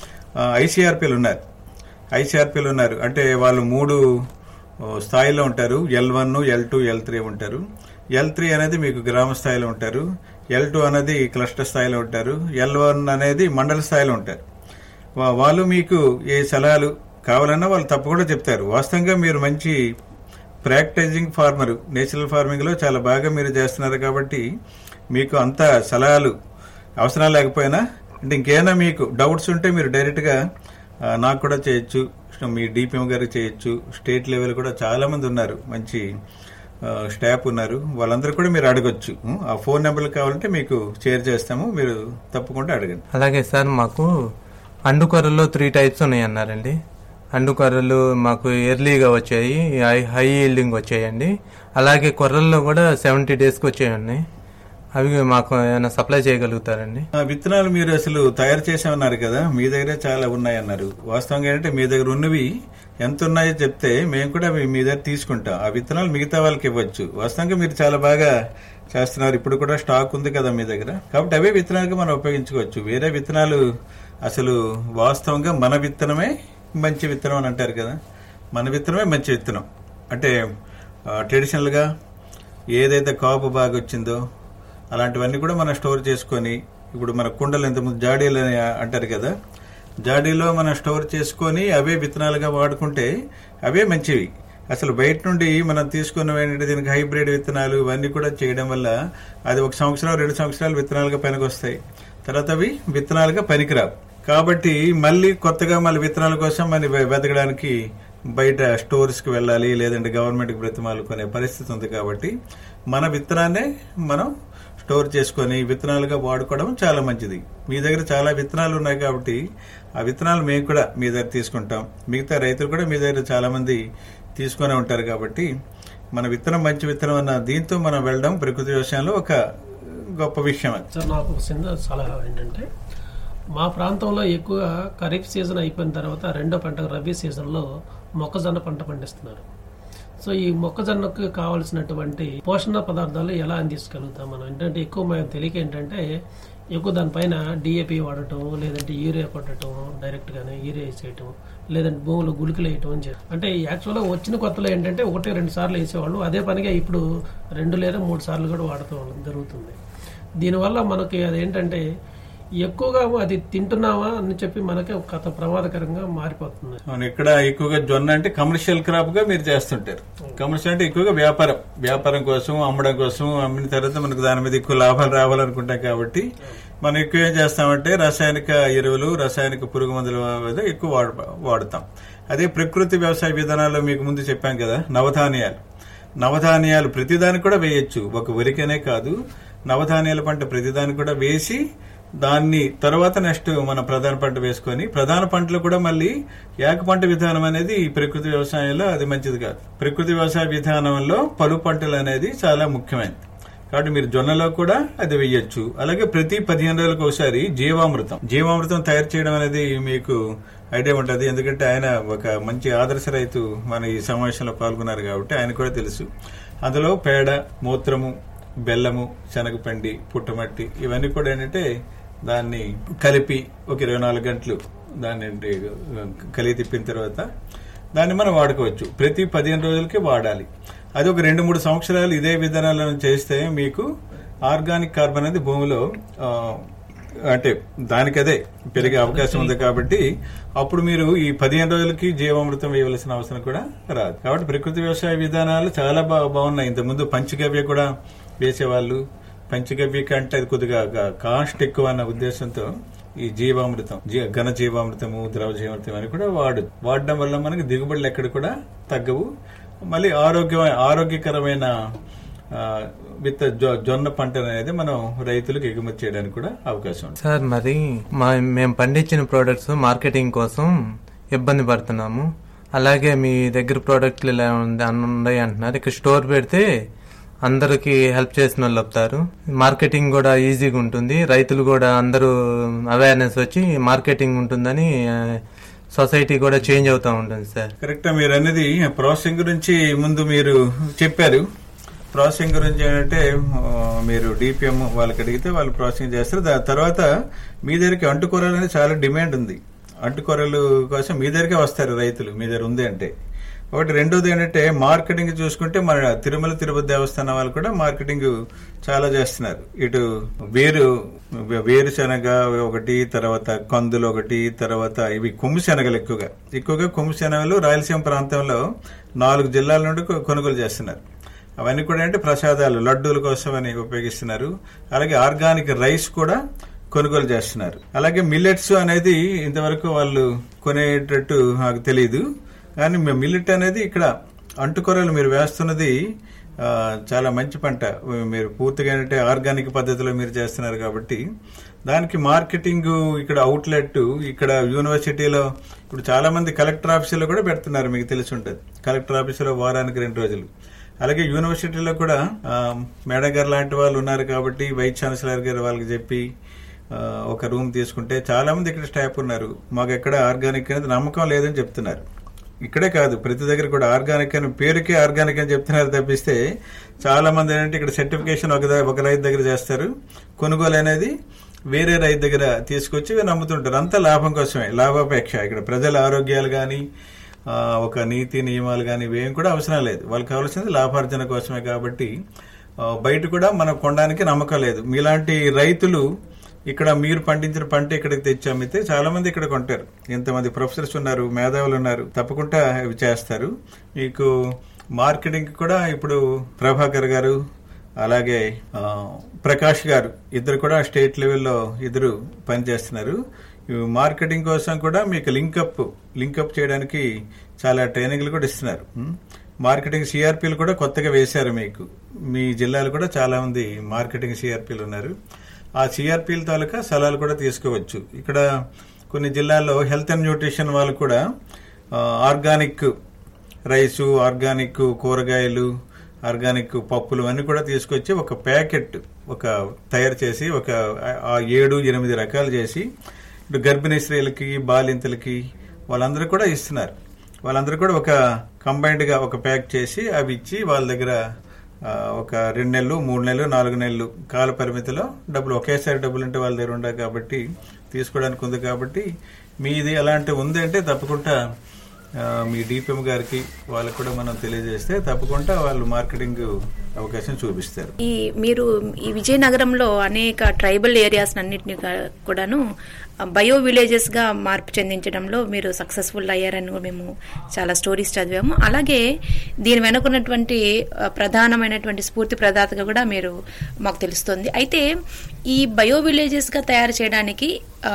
ఐసీఆర్పీలు ఉన్నారు ఐసీఆర్పీలు ఉన్నారు అంటే వాళ్ళు మూడు ఓ, స్థాయిలో ఉంటారు L one L two L three ఉంటారు ఎల్ త్రీ అనేది మీకు గ్రామ స్థాయిలో ఉంటారు ఎల్ టూ అనేది క్లస్టర్ స్థాయిలో ఉంటారు ఎల్ వన్ అనేది మండల స్థాయిలో ఉంటారు వా- వాళ్ళు మీకు ఏ సలహాలు కావాలన్నా వాళ్ళు తప్పకుండా చెప్తారు వాస్తవంగా మీరు మంచి ప్రాక్టీజింగ్ ఫార్మర్ నేచురల్ ఫార్మింగ్ లో చాలా బాగా మీరు చేస్తున్నారు కాబట్టి మీకు అంత సలహాలు అవసరం లేకపోయినా అంటే ఇంకేమైనా మీకు డౌట్స్ ఉంటే మీరు డైరెక్ట్ గా ఆ, నాకు కూడా చేయొచ్చు మీ డిపిఎం గారికి చేయొచ్చు స్టేట్ లెవెల్ కూడా చాలా మంది ఉన్నారు మంచి ఆ, స్టాఫ్ ఉన్నారు వాళ్ళందరూ కూడా మీరు అడగొచ్చు ఉం, ఆ ఫోన్ నెంబర్లు కావాలంటే మీకు షేర్ చేస్తాము మీరు తప్పకుండా అడగండి అలాగే సార్ మాకు అండుకొరల్లో త్రీ టైప్స్ ఉన్నాయి అన్నారండి అండుకొర్రలు మాకు ఎర్లీగా వచ్చాయి హై హై ఈల్డింగ్ వచ్చాయండి అలాగే కొర్రల్లో కూడా సెవెంటీ డేస్కి వచ్చాయి ఉన్నాయి అవి మాకు ఏమైనా సప్లై చేయగలుగుతారండి ఆ విత్తనాలు మీరు అసలు తయారు చేసామన్నారు కదా మీ దగ్గర చాలా ఉన్నాయి అన్నారు వాస్తవంగా ఏంటంటే మీ దగ్గర ఉన్నవి ఎంత ఉన్నాయో చెప్తే మేము కూడా అవి మీ దగ్గర తీసుకుంటాం ఆ విత్తనాలు మిగతా వాళ్ళకి ఇవ్వచ్చు వాస్తవంగా మీరు చాలా బాగా చేస్తున్నారు ఇప్పుడు కూడా స్టాక్ ఉంది కదా మీ దగ్గర కాబట్టి అవే విత్తనాలుగా మనం ఉపయోగించుకోవచ్చు వేరే విత్తనాలు అసలు వాస్తవంగా మన విత్తనమే మంచి విత్తనం అని అంటారు కదా మన విత్తనమే మంచి విత్తనం అంటే ట్రెడిషనల్ గా ఏదైతే కాపు బాగా వచ్చిందో అలాంటివన్నీ కూడా మనం స్టోర్ చేసుకొని ఇప్పుడు మన కుండలు ఇంతకుముందు జాడీలు అని అంటారు కదా జాడీలో మనం స్టోర్ చేసుకొని అవే విత్తనాలుగా వాడుకుంటే అవే మంచివి అసలు బయట నుండి మనం తీసుకున్న ఏంటంటే దీనికి హైబ్రిడ్ విత్తనాలు ఇవన్నీ కూడా చేయడం వల్ల అది ఒక సంవత్సరం రెండు సంవత్సరాలు విత్తనాలుగా పనికొస్తాయి తర్వాత అవి విత్తనాలుగా పనికిరావు కాబట్టి మళ్ళీ కొత్తగా మళ్ళీ విత్తనాల కోసం మనం వె- వెతకడానికి బయట స్టోర్స్ కి వెళ్ళాలి లేదంటే గవర్నమెంట్ కి బ్రతిమాలు కొనే పరిస్థితి ఉంది కాబట్టి మన విత్తనాన్నే మనం స్టోర్ చేసుకొని విత్తనాలుగా వాడుకోవడం చాలా మంచిది మీ దగ్గర చాలా విత్తనాలు ఉన్నాయి కాబట్టి ఆ విత్తనాలు మేము కూడా మీ దగ్గర తీసుకుంటాం మిగతా రైతులు కూడా మీ దగ్గర చాలా మంది తీసుకొని ఉంటారు కాబట్టి మన విత్తనం మంచి విత్తనం అన్న దీంతో మనం వెళ్ళడం ప్రకృతి వ్యవసాయంలో ఒక గొప్ప విషయం అది సార్ నాకు ఒక చిన్న సలహా ఏంటంటే మా ప్రాంతంలో ఎక్కువ ఖరీఫ్ సీజన్ అయిపోయిన తర్వాత రెండో పంట రబీ సీజన్లో మొక్కజొన్న పంట పండిస్తున్నారు సో ఈ మొక్కజొన్నకు కావాల్సినటువంటి పోషణ పదార్థాలు ఎలా అందించగలుగుతాం మనం ఏంటంటే ఎక్కువ మనం తెలియక ఏంటంటే ఎక్కువ దానిపైన డిఏపి వాడటం లేదంటే యూరియా కొట్టడం డైరెక్ట్ గానే యూరియా వేసేయటం లేదంటే భూములు గుళికలు వేయటం అని చెప్పి అంటే యాక్చువల్గా వచ్చిన కొత్తలో ఏంటంటే ఒకటి రెండు సార్లు వేసేవాళ్ళు అదే పనిగా ఇప్పుడు రెండు లేదా మూడు సార్లు కూడా వాడుతూ జరుగుతుంది దీనివల్ల మనకి అదేంటంటే ఎక్కువగా అది తింటున్నామా అని చెప్పి మనకి ఒక కథ ప్రమాదకరంగా మారిపోతుంది అవును ఇక్కడ ఎక్కువగా జొన్న అంటే కమర్షియల్ క్రాప్ గా మీరు చేస్తుంటారు కమర్షియల్ అంటే ఎక్కువగా వ్యాపారం వ్యాపారం కోసం అమ్మడం కోసం అమ్మిన తర్వాత మనకు దాని మీద ఎక్కువ లాభాలు రావాలనుకుంటాం కాబట్టి మనం ఎక్కువ ఏం చేస్తామంటే రసాయనిక ఎరువులు రసాయనిక పురుగు మందుల మీద ఎక్కువ వాడ వాడుతాం అదే ప్రకృతి వ్యవసాయ విధానాల్లో మీకు ముందు చెప్పాం కదా నవధాన్యాలు నవధాన్యాలు ప్రతిదానికి కూడా వేయొచ్చు ఒక వరికనే కాదు నవధాన్యాల పంట ప్రతిదానికి కూడా వేసి దాన్ని తర్వాత నెక్స్ట్ మన ప్రధాన పంట వేసుకొని ప్రధాన పంటలు కూడా మళ్ళీ ఏక పంట విధానం అనేది ఈ ప్రకృతి వ్యవసాయంలో అది మంచిది కాదు ప్రకృతి వ్యవసాయ విధానంలో పలు పంటలు అనేది చాలా ముఖ్యమైనది కాబట్టి మీరు జొన్నలో కూడా అది వేయొచ్చు అలాగే ప్రతి పదిహేను రోజులకు ఒకసారి జీవామృతం జీవామృతం తయారు చేయడం అనేది మీకు ఐడియా ఉంటుంది ఎందుకంటే ఆయన ఒక మంచి ఆదర్శ రైతు మన ఈ సమావేశంలో పాల్గొన్నారు కాబట్టి ఆయన కూడా తెలుసు అందులో పేడ మూత్రము బెల్లము శనగపిండి పుట్టమట్టి ఇవన్నీ కూడా ఏంటంటే దాన్ని కలిపి ఒక ఇరవై నాలుగు గంటలు దాన్ని ఏంటి కలిగి తిప్పిన తర్వాత దాన్ని మనం వాడుకోవచ్చు ప్రతి పదిహేను రోజులకి వాడాలి అది ఒక రెండు మూడు సంవత్సరాలు ఇదే విధానాలను చేస్తే మీకు ఆర్గానిక్ కార్బన్ అనేది భూమిలో ఆ, అంటే దానికదే పెరిగే అవకాశం ఉంది కాబట్టి అప్పుడు మీరు ఈ పదిహేను రోజులకి జీవామృతం వేయవలసిన అవసరం కూడా రాదు కాబట్టి ప్రకృతి వ్యవసాయ విధానాలు చాలా బా బాగున్నాయి ఇంతకుముందు పంచగవ్య కూడా వేసేవాళ్ళు పంచగవ్య కంటే అది కొద్దిగా గా- కాస్ట్ ఎక్కువ అన్న ఉద్దేశంతో ఈ జీవామృతం జీ- ఘన జీవామృతము ద్రవ జీవామృతం అని కూడా వాడు వాడడం వల్ల మనకి దిగుబడులు ఎక్కడ కూడా తగ్గవు మళ్ళీ ఆరోగ్య ఆరోగ్యకరమైన ఆ, విత్త జొ- జొన్న పంట అనేది మనం రైతులకు ఎగుమతి చేయడానికి కూడా అవకాశం ఉంది సార్ మరి మా మేము పండించిన ప్రోడక్ట్స్ మార్కెటింగ్ కోసం ఇబ్బంది పడుతున్నాము అలాగే మీ దగ్గర ప్రోడక్ట్లు ఇలా ఉంది అన్ని ఉన్నాయి అంటున్నారు ఇక్కడ స్టోర్ పెడితే అందరికి హెల్ప్ చేసిన వాళ్ళు వస్తారు మార్కెటింగ్ కూడా ఈజీగా ఉంటుంది రైతులు కూడా అందరూ అవేర్నెస్ వచ్చి మార్కెటింగ్ ఉంటుందని ఆ, సొసైటీ కూడా చేంజ్ అవుతూ ఉంటుంది సార్ కరెక్ట్ మీరు అనేది ప్రాసెసింగ్ గురించి ముందు మీరు చెప్పారు ప్రాసెసింగ్ గురించి ఏంటంటే ఆ, మీరు డిపిఎం వాళ్ళకి అడిగితే వాళ్ళు ప్రాసెసింగ్ చేస్తారు దాని తర్వాత మీ దగ్గరికి అంటుకూరలు అనేది చాలా డిమాండ్ ఉంది అంటుకూరలు కోసం మీ దగ్గరికే వస్తారు రైతులు మీ దగ్గర ఉంది అంటే ఒకటి రెండోది ఏంటంటే మార్కెటింగ్ చూసుకుంటే మన తిరుమల తిరుపతి దేవస్థానం వాళ్ళు కూడా మార్కెటింగ్ చాలా చేస్తున్నారు ఇటు వేరు వేరుశనగ ఒకటి తర్వాత కందులు ఒకటి తర్వాత ఇవి కొమ్ము శనగలు ఎక్కువగా ఎక్కువగా కొమ్ము శనగలు రాయలసీమ ప్రాంతంలో నాలుగు జిల్లాల నుండి కొ- కొనుగోలు చేస్తున్నారు అవన్నీ కూడా అంటే ప్రసాదాలు లడ్డూల కోసం అని ఉపయోగిస్తున్నారు అలాగే ఆర్గానిక్ రైస్ కూడా కొనుగోలు చేస్తున్నారు అలాగే మిల్లెట్స్ అనేది ఇంతవరకు వాళ్ళు కొనేటట్టు నాకు తెలియదు కానీ మిల్లెట్ అనేది ఇక్కడ అంటుకొరలు మీరు వేస్తున్నది ఆ, చాలా మంచి పంట మీరు పూర్తిగా ఏంటంటే ఆర్గానిక్ పద్ధతిలో మీరు చేస్తున్నారు కాబట్టి దానికి మార్కెటింగ్ ఇక్కడ అవుట్లెట్ ఇక్కడ యూనివర్సిటీలో ఇప్పుడు చాలా మంది కలెక్టర్ ఆఫీసులో కూడా పెడుతున్నారు మీకు తెలిసి ఉంటుంది కలెక్టర్ ఆఫీసులో వారానికి రెండు రోజులు అలాగే యూనివర్సిటీలో కూడా ఆ, మేడం గారు లాంటి వాళ్ళు ఉన్నారు కాబట్టి వైస్ ఛాన్సలర్ గారు వాళ్ళకి చెప్పి ఆ, ఒక రూమ్ తీసుకుంటే చాలా మంది ఇక్కడ స్టాఫ్ ఉన్నారు మాకు ఎక్కడ ఆర్గానిక్ అనేది నమ్మకం లేదని చెప్తున్నారు ఇక్కడే కాదు ప్రతి దగ్గర కూడా ఆర్గానిక్ అని పేరుకే ఆర్గానిక్ అని చెప్తున్నారు తప్పిస్తే చాలా మంది ఏంటంటే ఇక్కడ సర్టిఫికేషన్ ఒక ద- ఒక రైతు దగ్గర చేస్తారు కొనుగోలు అనేది వేరే రైతు దగ్గర తీసుకొచ్చి వీళ్ళు అమ్ముతుంటారు అంతా లాభం కోసమే లాభాపేక్ష ఇక్కడ ప్రజల ఆరోగ్యాలు కానీ ఒక నీతి నియమాలు కానీ ఇవేం కూడా అవసరం లేదు వాళ్ళకి కావాల్సింది లాభార్జన కోసమే కాబట్టి ఆ, బయట కూడా మనం కొనడానికి నమ్మకం లేదు మీలాంటి రైతులు ఇక్కడ మీరు పండించిన పంట ఇక్కడికి తెచ్చి అమ్మితే చాలా మంది ఇక్కడ కొంటారు ఎంతమంది ప్రొఫెసర్స్ ఉన్నారు మేధావులు ఉన్నారు తప్పకుండా ఇవి చేస్తారు మీకు మార్కెటింగ్ కూడా ఇప్పుడు ప్రభాకర్ గారు అలాగే ఆ, ప్రకాష్ గారు ఇద్దరు కూడా స్టేట్ లెవెల్లో ఇద్దరు పనిచేస్తున్నారు ఈ మార్కెటింగ్ కోసం కూడా మీకు లింకప్ లింకప్ చేయడానికి చాలా ట్రైనింగ్లు కూడా ఇస్తున్నారు ఉం? మార్కెటింగ్ సిఆర్పీలు కూడా కొత్తగా వేశారు మీకు మీ జిల్లాలో కూడా చాలా మంది మార్కెటింగ్ సిఆర్పీలు ఉన్నారు ఆ సిఆర్పీల తాలూకా సలహాలు కూడా తీసుకోవచ్చు ఇక్కడ కొన్ని జిల్లాల్లో హెల్త్ అండ్ న్యూట్రిషన్ వాళ్ళు కూడా ఆ, ఆర్గానిక్ రైసు ఆర్గానిక్ కూరగాయలు ఆర్గానిక్ పప్పులు అన్ని కూడా తీసుకొచ్చి ఒక ప్యాకెట్ ఒక తయారు చేసి ఒక ఆ- ఆ ఏడు ఎనిమిది రకాలు చేసి ఇటు గర్భిణీ స్త్రీలకి బాలింతలకి వాళ్ళందరూ కూడా ఇస్తున్నారు వాళ్ళందరూ కూడా ఒక కంబైన్డ్ గా ఒక ప్యాక్ చేసి అవి ఇచ్చి వాళ్ళ దగ్గర ఆ, ఒక రెండు నెలలు మూడు నెలలు నాలుగు నెలలు కాల పరిమితిలో డబ్బులు ఒకేసారి డబ్బులు అంటే వాళ్ళ దగ్గర ఉండవు కాబట్టి తీసుకోవడానికి ఉంది కాబట్టి మీది అలాంటి ఉంది అంటే తప్పకుండా ఆ, మీ డిపిఎం గారికి వాళ్ళకు కూడా మనం తెలియజేస్తే తప్పకుండా వాళ్ళు మార్కెటింగ్ అవకాశం చూపిస్తారు ఈ మీరు ఈ విజయనగరంలో అనేక ట్రైబల్ ఏరియాస్ అన్నింటినీ కూడాను బయో విలేజెస్ గా మార్పు చెందించడంలో మీరు సక్సెస్ఫుల్ అయ్యారని కూడా మేము చాలా స్టోరీస్ చదివాము అలాగే దీని వెనుకున్నటువంటి ఆ, ప్రధానమైనటువంటి స్ఫూర్తి ప్రదాతగా కూడా మీరు మాకు తెలుస్తుంది అయితే ఈ బయో విలేజెస్ గా తయారు చేయడానికి ఆ,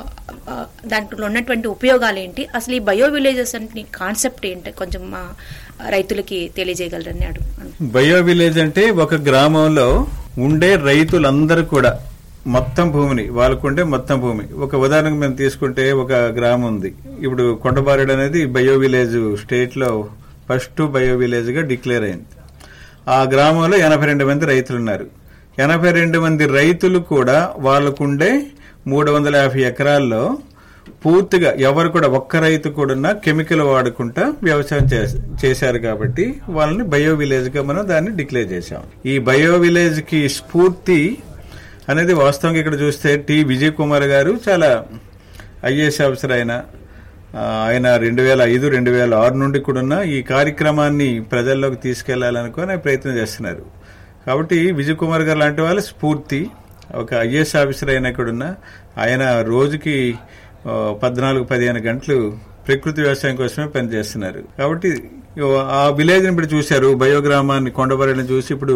ఆ, దాంట్లో ఉన్నటువంటి ఉపయోగాలు ఏంటి అసలు ఈ బయో విలేజెస్ అంటే కాన్సెప్ట్ ఏంటి కొంచెం మా రైతులకి తెలియజేయగలరని అడుగు బయో విలేజ్ అంటే ఒక గ్రామంలో ఉండే రైతులందరూ కూడా మొత్తం భూమిని వాళ్ళకుండే మొత్తం భూమి ఒక ఉదాహరణకు మేము తీసుకుంటే ఒక గ్రామం ఉంది ఇప్పుడు కొండబారెడు అనేది బయో విలేజ్ స్టేట్ లో ఫస్ట్ బయో విలేజ్ గా డిక్లేర్ అయింది ఆ గ్రామంలో ఎనభై రెండు మంది రైతులు ఉన్నారు ఎనభై రెండు మంది రైతులు కూడా వాళ్ళకుండే మూడు వందల యాభై ఎకరాల్లో పూర్తిగా ఎవరు కూడా ఒక్క రైతు కూడా కెమికల్ వాడకుండా వ్యవసాయం చేస- చేశారు కాబట్టి వాళ్ళని బయో విలేజ్ గా మనం దాన్ని డిక్లేర్ చేశాం ఈ బయో విలేజ్ కి స్ఫూర్తి అనేది వాస్తవంగా ఇక్కడ చూస్తే టి విజయ్ కుమార్ గారు చాలా ఐఏఎస్ ఆఫీసర్ ఆయన ఆ, ఆయన రెండు వేల ఐదు రెండు వేల ఆరు నుండి కూడా ఈ కార్యక్రమాన్ని ప్రజల్లోకి తీసుకెళ్లాలనుకుని ప్రయత్నం చేస్తున్నారు కాబట్టి విజయ్ కుమార్ గారు లాంటి వాళ్ళ స్ఫూర్తి ఒక ఐఏఎస్ ఆఫీసర్ అయినా కూడా ఆయన రోజుకి ఆ, పద్నాలుగు పదిహేను గంటలు ప్రకృతి వ్యవసాయం కోసమే పనిచేస్తున్నారు కాబట్టి ఆ విలేజ్ ని ఇప్పుడు చూశారు బయోగ్రామాన్ని కొండబరని చూసి ఇప్పుడు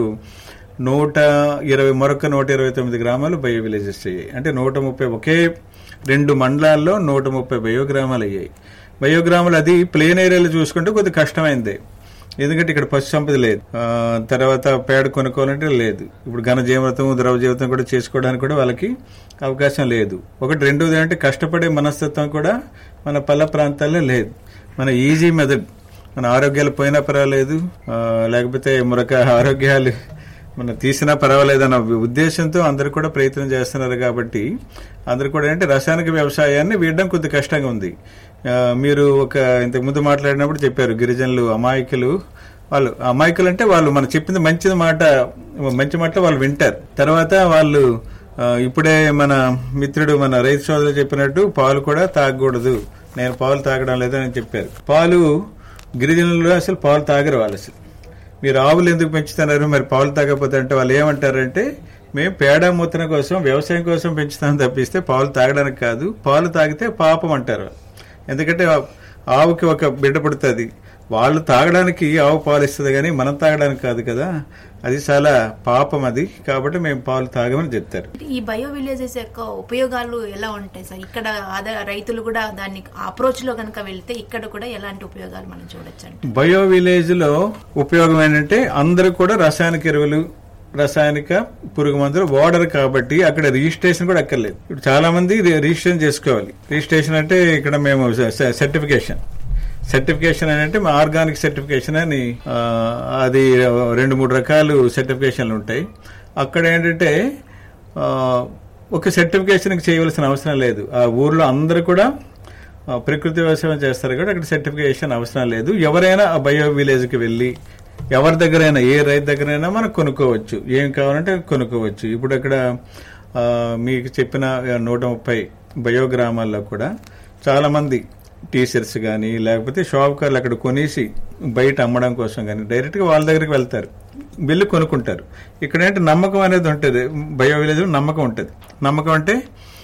నూట ఇరవై మరొక నూట ఇరవై తొమ్మిది గ్రామాలు బయో విలేజెస్ అయ్యాయి అంటే నూట ముప్పై ఒకే రెండు మండలాల్లో నూట ముప్పై బయోగ్రామాలు అయ్యాయి బయోగ్రామాలు అది ప్లేన్ ఏరియాలో చూసుకుంటే కొద్దిగా కష్టమైంది ఎందుకంటే ఇక్కడ పశు సంపద లేదు ఆ, తర్వాత పేడ కొనుక్కోవాలంటే లేదు ఇప్పుడు ఘన జీవితం ద్రవ జీవితం కూడా చేసుకోవడానికి కూడా వాళ్ళకి అవకాశం లేదు ఒకటి రెండోది అంటే కష్టపడే మనస్తత్వం కూడా మన పల్లె ప్రాంతాల్లో లేదు మన ఈజీ మెథడ్ మన ఆరోగ్యాలు పోయినా పర్వాలేదు ఆ, లేకపోతే మరొక ఆరోగ్యాలు మనం తీసినా పర్వాలేదు అన్న ఉద్దేశంతో అందరు కూడా ప్రయత్నం చేస్తున్నారు కాబట్టి అందరు కూడా అంటే రసాయనిక వ్యవసాయాన్ని వీడడం కొద్ది కష్టంగా ఉంది ఆ, మీరు ఒక ఇంతకు ముందు మాట్లాడినప్పుడు చెప్పారు గిరిజనులు అమాయకులు వాళ్ళు అమాయకులు అంటే వాళ్ళు మనం చెప్పింది మంచి మాట మంచి మాట వాళ్ళు వింటారు తర్వాత వాళ్ళు ఆ, ఇప్పుడే మన మిత్రుడు మన రైతు సోదరులు చెప్పినట్టు పాలు కూడా తాగకూడదు నేను పాలు తాగడం లేదని చెప్పారు పాలు గిరిజనులు అసలు పాలు తాగరు వాళ్ళు అసలు మీరు ఆవులు ఎందుకు పెంచుతున్నారు మరి పాలు తాగకపోతే అంటే వాళ్ళు ఏమంటారంటే మేము పేడ మూత్రం కోసం వ్యవసాయం కోసం పెంచుతాం తప్పిస్తే పాలు తాగడానికి కాదు పాలు తాగితే పాపం అంటారు ఎందుకంటే ఆ- ఆవుకి ఒక బిడ్డ పుడుతుంది వాళ్ళు తాగడానికి ఆవు పాలు ఇస్తుంది కానీ మనం తాగడానికి కాదు కదా అది చాలా పాపం అది కాబట్టి మేము పాలు తాగమని చెప్తారు ఈ బయో విలేజెస్ యొక్క ఉపయోగాలు ఎలా ఉంటాయి సార్ ఇక్కడ అదే రైతులు కూడా దాన్ని అప్రోచ్ లో కనుక వెళ్తే ఇక్కడ కూడా ఎలాంటి ఉపయోగాలు మనం చూడొచ్చు అంటే బయో విలేజ్ లో ఉపయోగం ఏంటంటే అందరూ కూడా రసాయనిక ఎరువులు రసాయనిక పురుగు మందులు వాడరు కాబట్టి అక్కడ రిజిస్ట్రేషన్ కూడా అక్కర్లేదు ఇప్పుడు చాలా మంది రి- రిజిస్ట్రేషన్ చేసుకోవాలి రిజిస్ట్రేషన్ అంటే ఇక్కడ మేము స- సర్టిఫికేషన్ సర్టిఫికేషన్ అని అంటే ఆర్గానిక్ సర్టిఫికేషన్ అని ఆ, అది రెండు మూడు రకాలు సర్టిఫికేషన్లు ఉంటాయి అక్కడ ఏంటంటే ఆ, ఒక సర్టిఫికేషన్ చేయవలసిన అవసరం లేదు ఆ ఊర్లో అందరూ కూడా ఆ, ప్రకృతి వ్యవసాయం చేస్తారు కాబట్టి అక్కడ సర్టిఫికేషన్ అవసరం లేదు ఎవరైనా ఆ బయో విలేజ్ కి వెళ్ళి ఎవరి దగ్గరైనా ఏ రైతు దగ్గరైనా మనం కొనుక్కోవచ్చు ఏం కావాలంటే కొనుక్కోవచ్చు ఇప్పుడు అక్కడ ఆ, మీకు చెప్పిన నూట ముప్పై బయో గ్రామాల్లో కూడా చాలా మంది టీచర్స్ కానీ లేకపోతే షాప్కార్లు అక్కడ కొనేసి బయట అమ్మడం కోసం కానీ డైరెక్ట్ గా వాళ్ళ దగ్గరికి వెళ్తారు వెళ్ళి కొనుక్కుంటారు ఇక్కడ ఏంటి నమ్మకం అనేది ఉంటుంది బయో విలేజ్ నమ్మకం ఉంటుంది నమ్మకం అంటే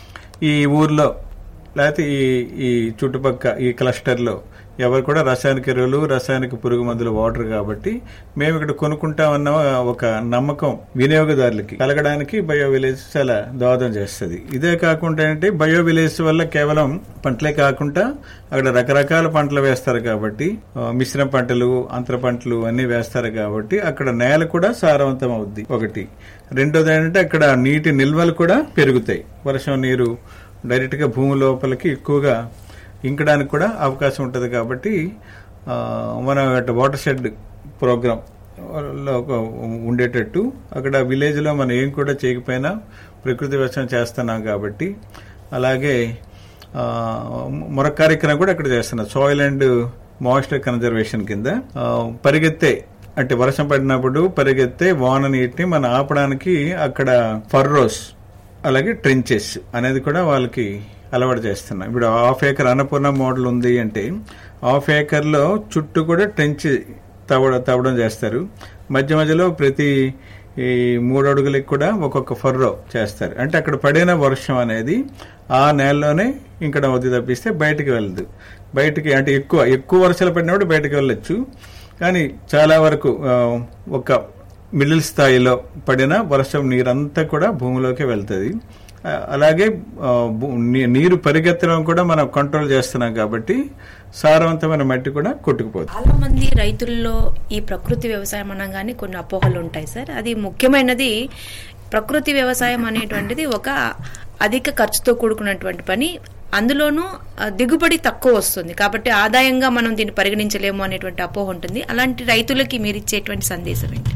ఈ ఊర్లో లేకపోతే ఈ ఈ చుట్టుపక్క ఈ క్లస్టర్లో ఎవరు కూడా రసాయనిక ఎరువులు రసాయనిక పురుగు మందులు వాటర్ కాబట్టి మేము ఇక్కడ కొనుక్కుంటామన్న ఒక నమ్మకం వినియోగదారులకి కలగడానికి బయో విలేజ్ చాలా దోహదం చేస్తుంది ఇదే కాకుండా ఏంటి బయో విలేజ్ వల్ల కేవలం పంటలే కాకుండా అక్కడ రకరకాల పంటలు వేస్తారు కాబట్టి ఆ, మిశ్రమ పంటలు అంతర పంటలు అన్ని వేస్తారు కాబట్టి అక్కడ నేల కూడా సారవంతం అవుద్ది ఒకటి రెండోది ఏంటంటే అక్కడ నీటి నిల్వలు కూడా పెరుగుతాయి వర్షం నీరు డైరెక్ట్ గా భూమి లోపలికి ఎక్కువగా ఇంకడానికి కూడా అవకాశం ఉంటుంది కాబట్టి ఆ, మన వాటర్ షెడ్ ప్రోగ్రామ్ లో ఒక ఉండేటట్టు అక్కడ విలేజ్ లో మనం ఏం కూడా చేయకపోయినా ప్రకృతి వ్యవసాయం చేస్తున్నాం కాబట్టి అలాగే ఆ, మరొక కార్యక్రమం కూడా అక్కడ చేస్తున్నాం సాయిల్ అండ్ మాయిస్చర్ కన్జర్వేషన్ కింద ఆ, పరిగెత్తే అంటే వర్షం పడినప్పుడు పరిగెత్తే వాన నీటిని మనం ఆపడానికి అక్కడ ఫర్రోస్ అలాగే ట్రెంచెస్ అనేది కూడా వాళ్ళకి అలవాటు చేస్తున్నాం ఇప్పుడు హాఫ్ ఏకర్ అన్నపూర్ణ మోడల్ ఉంది అంటే హాఫ్ ఏకర్లో చుట్టూ కూడా ట్రెంచ్ తవ్వడం తవ్వడం చేస్తారు మధ్య మధ్యలో ప్రతి ఈ మూడు అడుగులకి కూడా ఒక్కొక్క ఫర్రో చేస్తారు అంటే అక్కడ పడిన వర్షం అనేది ఆ నేలలోనే ఇక్కడ వద్దు తప్పిస్తే బయటికి వెళ్ళదు బయటికి అంటే ఎక్కువ ఎక్కువ వర్షాలు పడినప్పుడు బయటికి వెళ్ళొచ్చు కానీ చాలా వరకు ఆ, ఒక మిడిల్ స్థాయిలో పడిన వర్షం నీరంతా కూడా భూమిలోకి వెళ్తుంది ఆ, అలాగే ఆ, భూ- నీ- నీరు పరిగెత్తడం కూడా మనం కంట్రోల్ చేస్తున్నాం కాబట్టి సారవంతమైన మట్టి కూడా కొట్టుకుపోతుంది చాలా మంది రైతుల్లో ఈ ప్రకృతి వ్యవసాయం అనగానే కొన్ని అపోహలు ఉంటాయి సార్ అది ముఖ్యమైనది ప్రకృతి వ్యవసాయం అనేటువంటిది ఒక అధిక ఖర్చుతో కూడుకున్నటువంటి పని అందులోనూ ఆ, దిగుబడి తక్కువ వస్తుంది కాబట్టి ఆదాయంగా మనం దీన్ని పరిగణించలేము అనేటువంటి అపోహ ఉంటుంది అలాంటి రైతులకి మీరు ఇచ్చేటువంటి సందేశం ఏంటి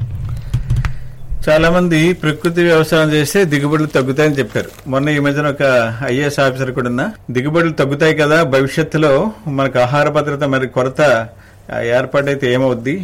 చాలా మంది ప్రకృతి వ్యవసాయం చేస్తే దిగుబడులు తగ్గుతాయని చెప్పారు మొన్న ఈ మధ్యన ఒక ఐఏఎస్ ఆఫీసర్ కూడా ఉన్నా దిగుబడులు తగ్గుతాయి కదా భవిష్యత్తులో మనకు ఆహార భద్రత మరి కొరత ఆ, ఏర్పాటైతే ఏమవుద్ది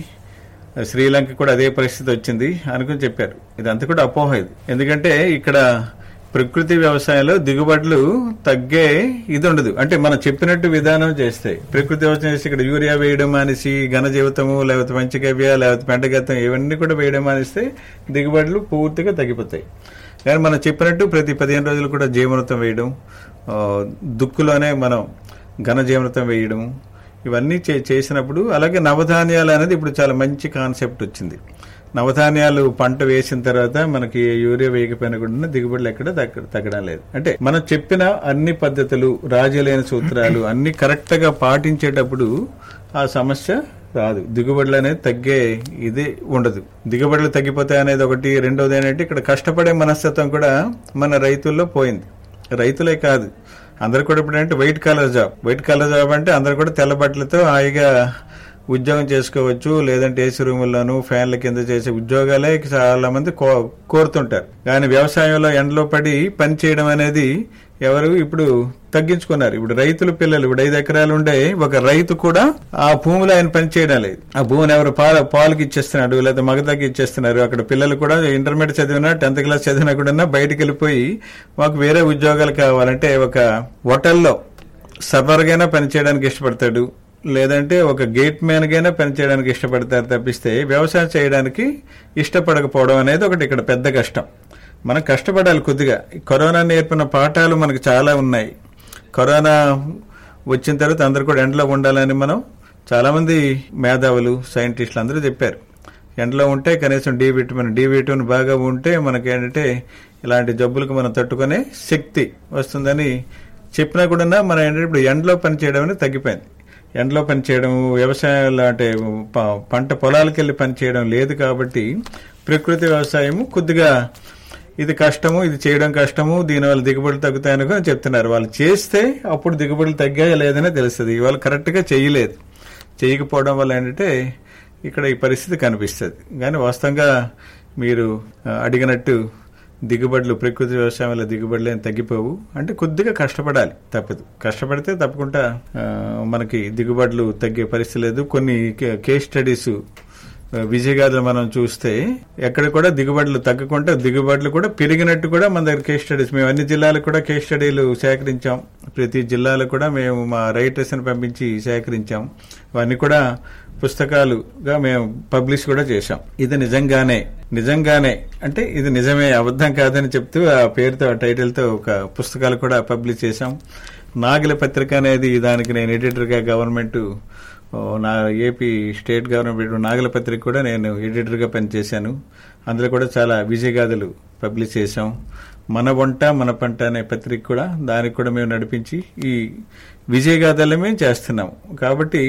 శ్రీలంక కూడా అదే పరిస్థితి వచ్చింది అనుకుని చెప్పారు ఇదంతా కూడా అపోహ ఇది ఎందుకంటే ఇక్కడ ప్రకృతి వ్యవసాయంలో దిగుబడులు తగ్గే ఇది ఉండదు అంటే మనం చెప్పినట్టు విధానం చేస్తాయి ప్రకృతి వ్యవసాయం చేస్తే ఇక్కడ యూరియా వేయడం మానేసి ఘన జీవితము లేకపోతే పంచగవ్య లేకపోతే పెంటగత్తం ఇవన్నీ కూడా వేయడం మానేస్తే దిగుబడులు పూర్తిగా తగ్గిపోతాయి కానీ మనం చెప్పినట్టు ప్రతి పదిహేను రోజులు కూడా జీవనృతం వేయడం ఆ, దుక్కులోనే మనం ఘన జీవనృతం వేయడం ఇవన్నీ చే- చేసినప్పుడు అలాగే నవధాన్యాలు అనేది ఇప్పుడు చాలా మంచి కాన్సెప్ట్ వచ్చింది నవధాన్యాలు పంట వేసిన తర్వాత మనకి యూరియా వేయకపోయినా కూడా దిగుబడులు ఎక్కడ తగ్గ- తగ్గడం లేదు అంటే మనం చెప్పిన అన్ని పద్ధతులు రాజీలైన సూత్రాలు అన్ని కరెక్ట్ గా పాటించేటప్పుడు ఆ సమస్య రాదు దిగుబడులు అనేది తగ్గే ఇది ఉండదు దిగుబడులు తగ్గిపోతాయి అనేది ఒకటి రెండోది ఏంటంటే ఇక్కడ కష్టపడే మనస్తత్వం కూడా మన రైతుల్లో పోయింది రైతులే కాదు అందరు కూడా ఇప్పుడు అంటే white collar job white collar job అంటే అందరు కూడా తెల్ల బట్టలతో హాయిగా ఉద్యోగం చేసుకోవచ్చు లేదంటే ఏసీ రూముల్లోనూ ఫ్యాన్ల కింద చేసే ఉద్యోగాలే చాలా మంది కో- కోరుతుంటారు కానీ వ్యవసాయంలో ఎండలో పడి పని చేయడం అనేది ఎవరు ఇప్పుడు తగ్గించుకున్నారు ఇప్పుడు రైతుల పిల్లలు ఇప్పుడు ఐదు ఎకరాలు ఉండే ఒక రైతు కూడా ఆ భూమిలో ఆయన పని చేయడం లేదు ఆ భూమిని ఎవరు పాల పాలకి ఇచ్చేస్తున్నాడు లేదా మగతకి ఇచ్చేస్తున్నారు అక్కడ పిల్లలు కూడా ఇంటర్మీడియట్ చదివినా టెన్త్ క్లాస్ చదివినా కూడా బయటికి వెళ్ళిపోయి మాకు వేరే ఉద్యోగాలు కావాలంటే ఒక హోటల్లో సర్వర్గైనా పనిచేయడానికి ఇష్టపడతాడు లేదంటే ఒక గేట్ మ్యాన్ గైనా పనిచేయడానికి ఇష్టపడతారు తప్పిస్తే వ్యవసాయం చేయడానికి ఇష్టపడకపోవడం అనేది ఒకటి ఇక్కడ పెద్ద కష్టం మనం కష్టపడాలి కొద్దిగా ఈ కరోనా నేర్పిన పాఠాలు మనకు చాలా ఉన్నాయి కరోనా వచ్చిన తర్వాత అందరు కూడా ఎండలో ఉండాలని మనం చాలా మంది మేధావులు సైంటిస్టులు అందరూ చెప్పారు ఎండలో ఉంటే కనీసం డి విటమిన్ డి విటమిన్ బాగా ఉంటే మనకి ఏంటంటే ఇలాంటి జబ్బులకు మనం తట్టుకునే శక్తి వస్తుందని చెప్పినా కూడా మనం ఏంటంటే ఇప్పుడు ఎండలో పని చేయడం అనేది తగ్గిపోయింది ఎండలో పని చేయడం వ్యవసాయాలు అంటే ప- పంట పొలాలకు వెళ్ళి పని చేయడం లేదు కాబట్టి ప్రకృతి వ్యవసాయము కొద్దిగా ఇది కష్టము ఇది చేయడం కష్టము దీనివల్ల దిగుబడులు తగ్గుతాయని కూడా చెప్తున్నారు వాళ్ళు చేస్తే అప్పుడు దిగుబడులు తగ్గాయా లేదనే తెలుస్తుంది వాళ్ళు కరెక్ట్గా చేయలేదు చేయకపోవడం వల్ల ఏంటంటే ఇక్కడ ఈ పరిస్థితి కనిపిస్తుంది కానీ వాస్తవంగా మీరు ఆ, అడిగినట్టు దిగుబడులు ప్రకృతి వ్యవసాయం వల్ల దిగుబడులు ఏం తగ్గిపోవు అంటే కొద్దిగా కష్టపడాలి తప్పదు కష్టపడితే తప్పకుండా ఆ, మనకి దిగుబడులు తగ్గే పరిస్థితి లేదు కొన్ని కే- కేస్ స్టడీస్ విజయగాథలు మనం చూస్తే ఎక్కడ కూడా దిగుబడులు తగ్గకుండా దిగుబడులు కూడా పెరిగినట్టు కూడా మన దగ్గర కేస్ స్టడీస్ మేము అన్ని జిల్లాలకు కూడా కేస్ స్టడీలు సేకరించాం ప్రతి జిల్లాలో కూడా మేము మా రైటర్స్ ని పంపించి సేకరించాం అవన్నీ కూడా పుస్తకాలుగా మేము పబ్లిష్ కూడా చేశాం ఇది నిజంగానే నిజంగానే అంటే ఇది నిజమే అబద్ధం కాదని చెప్తూ ఆ పేరుతో ఆ టైటిల్ తో ఒక పుస్తకాలు కూడా పబ్లిష్ చేశాం నాగలి పత్రిక అనేది దానికి నేను ఎడిటర్ గా గవర్నమెంట్ ఓ, నా ఏపీ స్టేట్ గవర్నమెంట్ నాగల పత్రిక కూడా నేను ఎడిటర్గా పనిచేశాను అందులో కూడా చాలా విజయగాథలు పబ్లిష్ చేశాం మన వంట మన పంట అనే పత్రిక కూడా దానికి కూడా మేము నడిపించి ఈ విజయగాథలే మేము చేస్తున్నాం కాబట్టి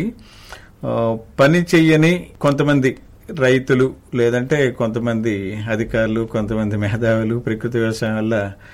ఆ, పని చెయ్యని కొంతమంది రైతులు లేదంటే కొంతమంది అధికారులు కొంతమంది మేధావులు ప్రకృతి వ్యవసాయం వల్ల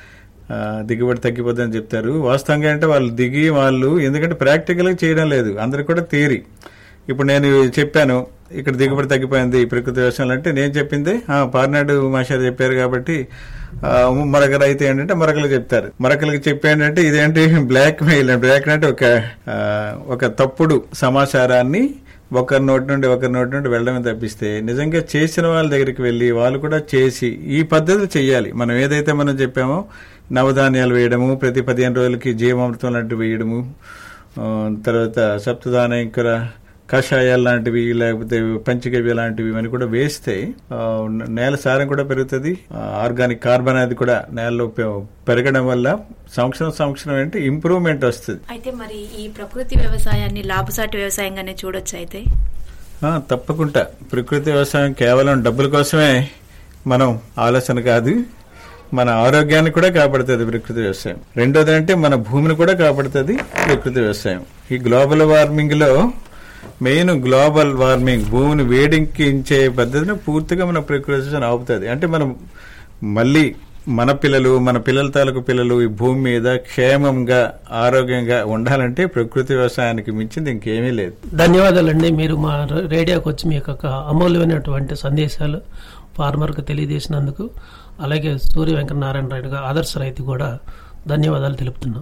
ఆ, దిగుబడి తగ్గిపోద్దని చెప్తారు వాస్తవంగా అంటే వాళ్ళు దిగి వాళ్ళు ఎందుకంటే ప్రాక్టికల్గా చేయడం లేదు అందరికి కూడా థియరీ ఇప్పుడు నేను చెప్పాను ఇక్కడ దిగుబడి తగ్గిపోయింది ఈ ప్రకృతి వ్యవసాయం అంటే నేను చెప్పింది ఆ, పార్నాడు మాస్టర్ చెప్పారు కాబట్టి ఆ, మరొక రైతు ఏంటంటే మరొకరు చెప్తారు మరొకరికి చెప్పేంటంటే ఇదేంటి బ్లాక్ మెయిల్ బ్లాక్ అంటే ఒక ఆ, ఒక తప్పుడు సమాచారాన్ని ఒకరి నోటి నుండి ఒకరి నోటి నుండి వెళ్ళడమే తప్పిస్తే నిజంగా చేసిన వాళ్ళ దగ్గరికి వెళ్ళి వాళ్ళు కూడా చేసి ఈ పద్ధతులు చేయాలి మనం ఏదైతే మనం చెప్పామో నవధాన్యాలు వేయడము ప్రతి పదిహేను రోజులకి జీవామృతం లాంటివి వేయడము ఆ, తర్వాత సప్తధాన్యంకర కషాయాలు లాంటివి లేకపోతే పంచగవ్య లాంటివి ఇవన్నీ కూడా వేస్తే ఆ, నేల సారం కూడా పెరుగుతుంది ఆ, ఆర్గానిక్ కార్బన్ అది కూడా నేలలో పె- పెరగడం వల్ల సంవత్సరం సంవత్సరం అంటే ఇంప్రూవ్మెంట్ వస్తుంది అయితే మరి ఈ ప్రకృతి వ్యవసాయాన్ని లాభసాటి వ్యవసాయంగానే చూడొచ్చు అయితే ఆ, తప్పకుండా ప్రకృతి వ్యవసాయం కేవలం డబ్బుల కోసమే మనం ఆలోచన కాదు మన ఆరోగ్యాన్ని కూడా కాపాడుతుంది ప్రకృతి వ్యవసాయం రెండోది అంటే మన భూమిని కూడా కాపాడుతుంది ప్రకృతి వ్యవసాయం ఈ గ్లోబల్ వార్మింగ్ లో మెయిన్ గ్లోబల్ వార్మింగ్ భూమిని వేడెక్కించే పద్ధతిని పూర్తిగా మన ప్రకృతి వ్యవసాయం ఆపుతుంది అంటే మనం మళ్ళీ మన పిల్లలు మన పిల్లల తాలూకు పిల్లలు ఈ భూమి మీద క్షేమంగా ఆరోగ్యంగా ఉండాలంటే ప్రకృతి వ్యవసాయానికి మించింది ఇంకేమీ లేదు ధన్యవాదాలండి మీరు మా ర- రేడియోకి వచ్చి మీ యొక్క అమూల్యమైనటువంటి సందేశాలు ఫార్మర్కు తెలియజేసినందుకు అలాగే సూర్య వెంకటనారాయణ రాయుడు గారు ఆదర్శ రైతు కూడా ధన్యవాదాలు తెలుపుతున్నాం